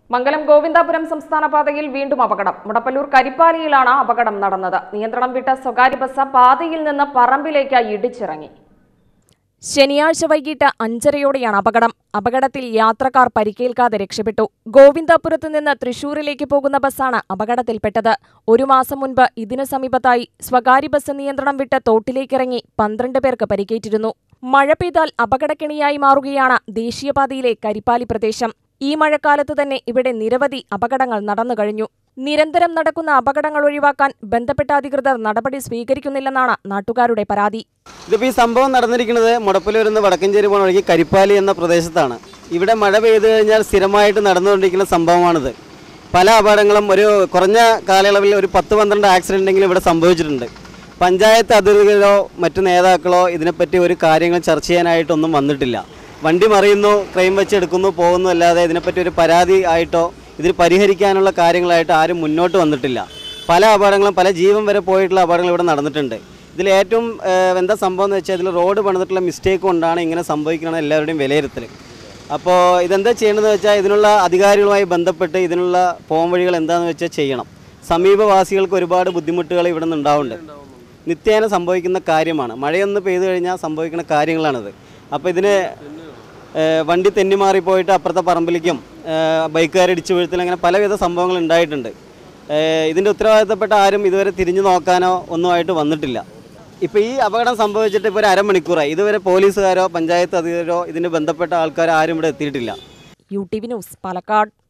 മംഗലം ഗോവിന്ദാപുരം സംസ്ഥാന പാതയിൽ വീണ്ടും അപകടം മുടപ്പല്ലൂർ കരിപ്പാലിയിലാണ് അപകടം നടന്നത് നിയന്ത്രണം വിട്ട സ്വകാര്യ ബസ് പാതയിൽ നിന്ന് പറമ്പിലേക്ക് ഇടിച്ചിറങ്ങി ശനിയാഴ്ച വൈകിട്ട് അഞ്ചരയോടെയാണ് അപകടം അപകടത്തിൽ യാത്രക്കാർ പരിക്കേൽക്കാതെ രക്ഷപ്പെട്ടു ഗോവിന്ദാപുരത്ത് നിന്ന് തൃശൂരിലേക്ക് പോകുന്ന ബസ്സാണ് അപകടത്തിൽപ്പെട്ടത് ഒരു മാസം മുൻപ് ഇതിനു സമീപത്തായി സ്വകാര്യ ബസ് നിയന്ത്രണം വിട്ട് തോട്ടിലേക്കിറങ്ങി പന്ത്രണ്ട് പേർക്ക് പരിക്കേറ്റിരുന്നു മഴ പെയ്താൽ അപകടക്കെണിയായി മാറുകയാണ് ദേശീയപാതയിലെ കരിപ്പാലി പ്രദേശം ഈ മഴക്കാലത്ത് തന്നെ ഇവിടെ നിരവധി അപകടങ്ങൾ നടന്നു കഴിഞ്ഞു നിരന്തരം നടക്കുന്ന അപകടങ്ങൾ ഒഴിവാക്കാൻ ബന്ധപ്പെട്ട അധികൃതർ നടപടി സ്വീകരിക്കുന്നില്ലെന്നാണ് നാട്ടുകാരുടെ പരാതി ഇതിപ്പോൾ ഈ സംഭവം നടന്നിരിക്കുന്നത് മുടപ്പല്ലൂരിൽ നിന്ന് വടക്കഞ്ചേരി പോണ വഴിക്ക് കരിപ്പാലി എന്ന പ്രദേശത്താണ് ഇവിടെ മഴ പെയ്തു കഴിഞ്ഞാൽ സ്ഥിരമായിട്ട് നടന്നുകൊണ്ടിരിക്കുന്ന സംഭവമാണിത് പല അപകടങ്ങളും ഒരു കുറഞ്ഞ കാലയളവിൽ ഒരു പത്ത് പന്ത്രണ്ട് ആക്സിഡൻറ്റെങ്കിലും ഇവിടെ സംഭവിച്ചിട്ടുണ്ട് പഞ്ചായത്ത് അധികൃതരോ മറ്റു നേതാക്കളോ ഇതിനെപ്പറ്റി ഒരു കാര്യങ്ങൾ ചർച്ച ചെയ്യാനായിട്ടൊന്നും വന്നിട്ടില്ല വണ്ടി മറിയുന്നു ക്രെയിം വെച്ചെടുക്കുന്നു പോകുന്നു അല്ലാതെ ഇതിനെപ്പറ്റി ഒരു പരാതി ആയിട്ടോ ഇതിന് പരിഹരിക്കാനുള്ള കാര്യങ്ങളായിട്ട് ആരും മുന്നോട്ട് വന്നിട്ടില്ല പല അപകടങ്ങളും പല ജീവൻ വരെ പോയിട്ടുള്ള അപകടങ്ങൾ ഇവിടെ നടന്നിട്ടുണ്ട് ഇതിൽ ഏറ്റവും ഏഹ്, എന്താ സംഭവം എന്ന് വെച്ചാൽ ഇതിൽ റോഡ് പണിതിട്ടുള്ള മിസ്റ്റേക്ക് കൊണ്ടാണ് ഇങ്ങനെ സംഭവിക്കണമെന്ന് എല്ലാവരുടെയും വിലയിരുത്തൽ അപ്പോൾ ഇതെന്താ ചെയ്യേണ്ടതെന്ന് വെച്ചാൽ ഇതിനുള്ള അധികാരികളുമായി ബന്ധപ്പെട്ട് ഇതിനുള്ള പോം വഴികൾ എന്താണെന്ന് വെച്ചാൽ ചെയ്യണം സമീപവാസികൾക്ക് ഒരുപാട് ബുദ്ധിമുട്ടുകൾ ഇവിടെ നിന്ന് ഉണ്ടാവുന്നുണ്ട് നിത്യേന സംഭവിക്കുന്ന കാര്യമാണ് മഴയൊന്ന് പെയ്തു കഴിഞ്ഞാൽ സംഭവിക്കുന്ന കാര്യങ്ങളാണിത് അപ്പോൾ ഇതിന് ഏഹ്, വണ്ടി തെന്നിമാറി പോയിട്ട് അപ്പുറത്തെ പറമ്പിലേക്കും ബൈക്കുകാരിടിച്ച് വീഴ്ത്തൽ അങ്ങനെ പലവിധ സംഭവങ്ങൾ ഉണ്ടായിട്ടുണ്ട് ഏഹ്, ഇതിൻ്റെ ഉത്തരവാദിത്തപ്പെട്ട ആരും ഇതുവരെ തിരിഞ്ഞു നോക്കാനോ ഒന്നുമായിട്ട് വന്നിട്ടില്ല ഇപ്പോൾ ഈ അപകടം സംഭവിച്ചിട്ട് ഇപ്പോൾ ഒരു അരമണിക്കൂറായി ഇതുവരെ പോലീസുകാരോ പഞ്ചായത്ത് അധികൃതരോ ഇതിന് ബന്ധപ്പെട്ട ആൾക്കാരോ ആരും ഇവിടെ എത്തിയിട്ടില്ല U T V news Palakkad